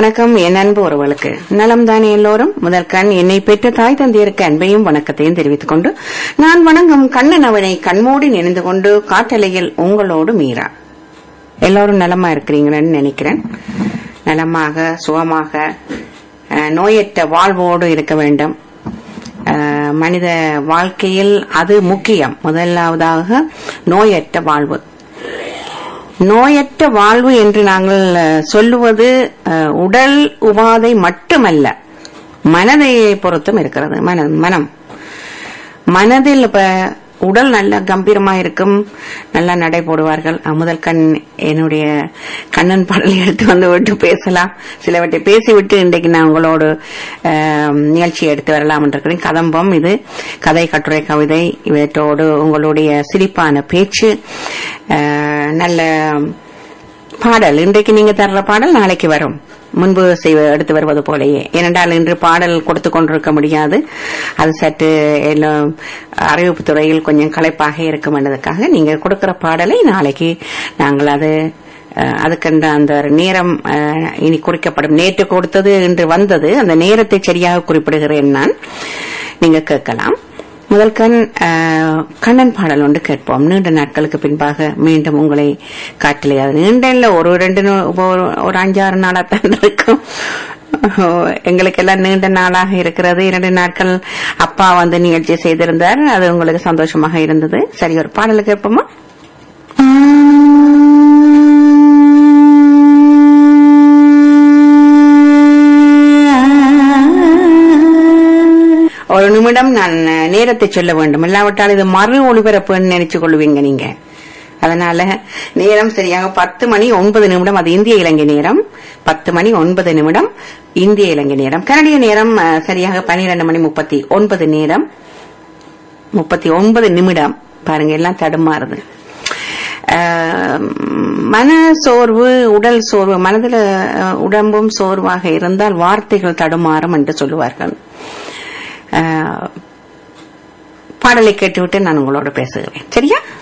வணக்கம் என் அன்பு உறவுகளுக்கு நலம் தானே எல்லோரும் முதல் கண் என்னை பெற்ற தாய் தந்தையருக்கு அன்பையும் வணக்கத்தையும் தெரிவித்துக் கொண்டு நான் வணங்கும் கண்ணன் அவனை கண்மூடி நினைந்து கொண்டு காட்டலையில் உங்களோடு மீறா எல்லோரும் நலமா இருக்கிறீங்கன்னு நினைக்கிறேன் நலமாக சுகமாக அஹ், நோயற்ற வாழ்வோடு இருக்க வேண்டும் அஹ், மனித வாழ்க்கையில் அது முக்கியம் முதலாவதாக நோயற்ற வாழ்வு நோயற்ற வாழ்வு என்று நாங்கள் அஹ், சொல்லுவது அஹ், உடல் உபாதை மட்டுமல்ல மனதை பொறுத்தும் இருக்கிறது மன மனம் மனதில் இப்ப உடல் நல்ல கம்பீரமா இருக்கும் நல்லா நடை போடுவார்கள் அஹ், முதல் கண் என்னுடைய கண்ணன் பாடலை எடுத்து வந்து விட்டு பேசலாம் சிலவற்றை பேசிவிட்டு இன்றைக்கு நான் உங்களோடு அஹ், நிகழ்ச்சி எடுத்து வரலாம் இருக்கிறேன் கதம்பம் இது கதை கட்டுரை கவிதை இவற்றோடு உங்களுடைய சிரிப்பான பேச்சு அஹ், நல்ல பாடல் இன்றைக்கு நீங்க தர்ற பாடல் நாளைக்கு வரும் முன்பு செய்வ எடுத்து வருவது போலயே ஏனென்றால் இன்று பாடல் கொடுத்து கொண்டிருக்க முடியாது அது சற்று எல்லாம் அறிவிப்பு துறையில் கொஞ்சம் களைப்பாக இருக்கும் என்பதற்காக நீங்க கொடுக்கிற பாடலை நாளைக்கு நாங்கள் அது அஹ், அதுக்கென்ற அந்த நேரம் அஹ், இனி குறிக்கப்படும் நேற்று கொடுத்தது இன்று வந்தது அந்த நேரத்தை சரியாக குறிப்பிடுகிறேன் நான் நீங்க கேட்கலாம் முதல் கண் அஹ், கண்ணன் பாடல் ஒன்று கேட்போம் நீண்ட நாட்களுக்கு பின்பாக மீண்டும் உங்களை காட்டிலே அது நீண்ட இல்ல ஒரு ரெண்டு நா- ஒரு ஒரு அஞ்சாறு நாளா தான் இருக்கும் எங்களுக்கு எல்லாம் நீண்ட நாளாக இருக்கிறது இரண்டு நாட்கள் அப்பா வந்து நிகழ்ச்சி செய்திருந்தார் அது உங்களுக்கு சந்தோஷமாக இருந்தது சரி ஒரு பாடல் கேட்போமா ஒரு நிமிடம் நான் நேரத்தை சொல்ல வேண்டும் இல்லாவிட்டால் இது மறு ஒளிபரப்புன்னு நினைச்சு கொள்வீங்க நீங்க அதனால நேரம் சரியாக பத்து மணி ஒன்பது நிமிடம் அது இந்திய இலங்கை நேரம் பத்து மணி ஒன்பது நிமிடம் இந்திய இலங்கை நேரம் கனடிய நேரம் அஹ், சரியாக பன்னிரண்டு மணி முப்பத்தி ஒன்பது நேரம் முப்பத்தி ஒன்பது நிமிடம் பாருங்க எல்லாம் தடுமாறுது அஹ், மன சோர்வு உடல் சோர்வு மனதில் அஹ், உடம்பும் சோர்வாக இருந்தால் வார்த்தைகள் தடுமாறும் என்று சொல்லுவார்கள் அஹ், பாடலை கேட்டுவிட்டு நான் உங்களோட பேசுகிறேன் சரியா